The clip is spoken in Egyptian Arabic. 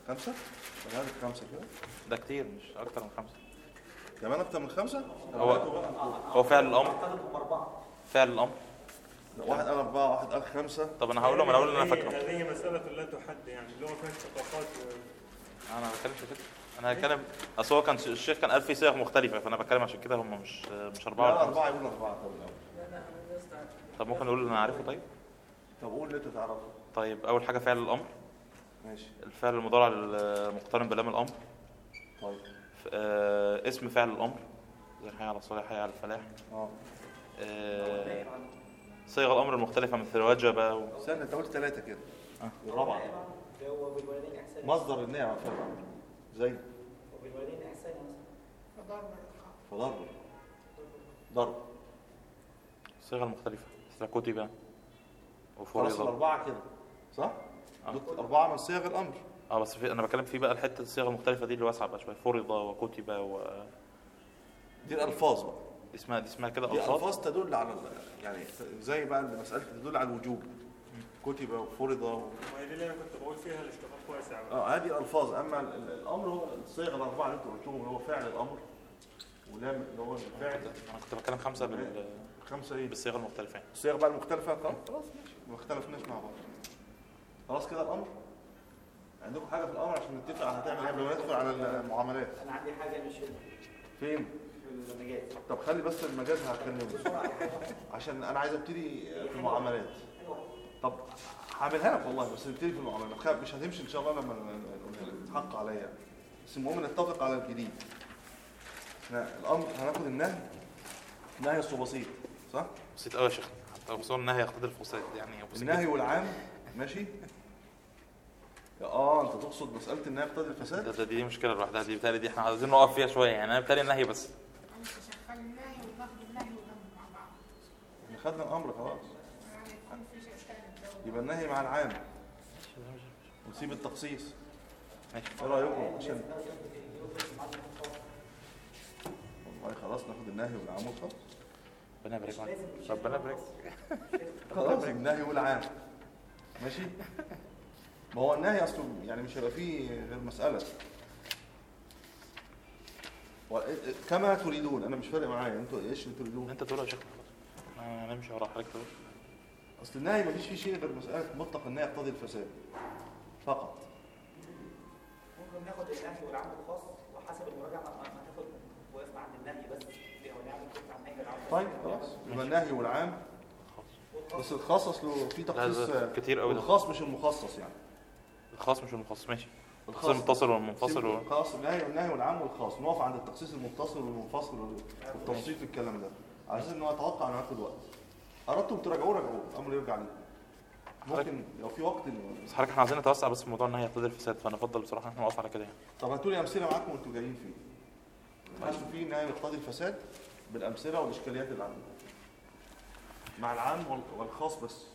خمسة؟ أنا عارف خمسة كده ده كتير مش اكتر من خمسه كمان أكتر من خمسة؟ هو هو فعل الامر فعل الامر واحد قال أربعة واحد قال خمسة طب انا هقول لهم انا هقول اللي انا هذه- فاكره هذه مسألة لا تحد يعني اللغة فيها ثقافات و- انا ما بتكلمش كده انا هتكلم اصل هو كان الشيخ كان قال في صيغ مختلفه فانا بتكلم عشان كده هم مش مش اربعه لا ولا خمسة. أربعة يقول أربعة طب الأول طب ممكن نقول اللي انا عارفه طيب طب قول اللي أنت تعرفه طيب اول حاجه فعل الامر ماشي الفعل المضارع المقترن بلام الامر طيب ف- آه اسم فعل الامر زي حي على الصلاح حي على الفلاح اه آه صيغ الامر المختلفه مثل وجب و... استنى أنت قلت ثلاثة كده آه. الرابعة هو بالوالدين احسان مصدر النعمة فعل الأمر زي وبالوالدين احسان مثلا فضرب ضرب الصيغه المختلفه مثل كتب خلاص وفرض الأربعة كده صح؟ آه. دول أربعة من صيغ الأمر اه بس في انا بتكلم في بقى الحته الصيغه المختلفه دي اللي واسعه بقى شويه فرض وكتب و دي الألفاظ بقى اسمها دي اسمها كده دي الفاظ ألفاظ تدل على ال- يعني زي بقى مسألة تدل على الوجوب كتب وفرض و... وهذه اللي أنا كنت بقول فيها الاشتقاق واسع اه هذه الألفاظ أما ال- ال- الأمر هو الصيغ الأربعة اللي أنت قلتهم اللي هو فعل الأمر ولام اللي هو الفعل انا كنت بتكلم خمسه بال... خمسة إيه بالصيغه المختلفه يعني الصيغ بقى المختلفة خلاص خلاص ماشي ما اختلفناش مع بعض خلاص كده الأمر عندكم حاجة في الأمر عشان نتفق على هتعمل إيه قبل ما ندخل على المعاملات انا عندي حاجه مش فين؟ في المجاز طب خلي بس المجاز هكلمه عشان أنا عايز أبتدي في المعاملات طب هعملها لك والله بس نبتدي في المعاملات خ- مش هتمشي ان شاء الله لما نقولها لك حق عليا بس المهم نتفق على الجديد احنا الامر هناخد النهي نهي اصله بسيط صح بسيط قوي يا شيخ حتى وصول النهي يقتضي الفساد يعني بسيط النهي والعام ماشي اه انت تقصد مساله النهي يقتضي الفساد ده, ده دي مشكله لوحدها دي بتهيألي دي احنا عايزين نقف فيها شويه يعني انا بتهيألي النهي بس مش شغال النهي وناخد النهي وناخد مع بعض احنا خدنا الامر خلاص يعني يكون في اشكال الدولة يبقى النهي مع العام ونسيب التخصيص ماشي ايه رايكم عشان والله خلاص ناخد النهي والعام وخلاص ربنا يبارك معاك ربنا يبارك خلاص النهي والعام ماشي ما هو النهي اصله يعني مش هيبقى فيه غير مساله و- كما تريدون انا مش فارق معايا انتوا ايش اللي تريدون انت تقول يا شيخ آه، نمشي ورا حضرتك تقول اصل النهي مفيش فيه شيء غير مساله مطلق النهي يقتضي الفساد فقط ممكن ناخد النهي والعام الخاص وحسب المراجعه ما ما تاخد وقفنا عند النهي بس لو نعمل كده عن النهي والعام طيب خلاص يبقى النهي والعام بس الخاص اصله في لا، تخصيص ده كتير قوي ده. الخاص مش المخصص يعني الخاص مش المخصص ماشي الخاص. الخاص المتصل والمنفصل و... الخاص النهي والنهي والعام والخاص نقف عند التخصيص المتصل والمنفصل وال- والتبسيط في الكلام ده على اساس ان هو اتوقع انه هياخد وقت اردتم تراجعوه راجعوه الامر يرجع ليكم ممكن لو في وقت إن- بس حضرتك احنا عايزين نتوسع بس في موضوع النهي يقتضي الفساد فانا افضل بصراحه ان احنا نقف على كده يعني طب هاتوا لي امثله معاكم وانتوا جايين فيه حاسوا فيه نهايه يقتضي الفساد بالامثله والاشكاليات اللي عندكم مع العام وال- والخاص بس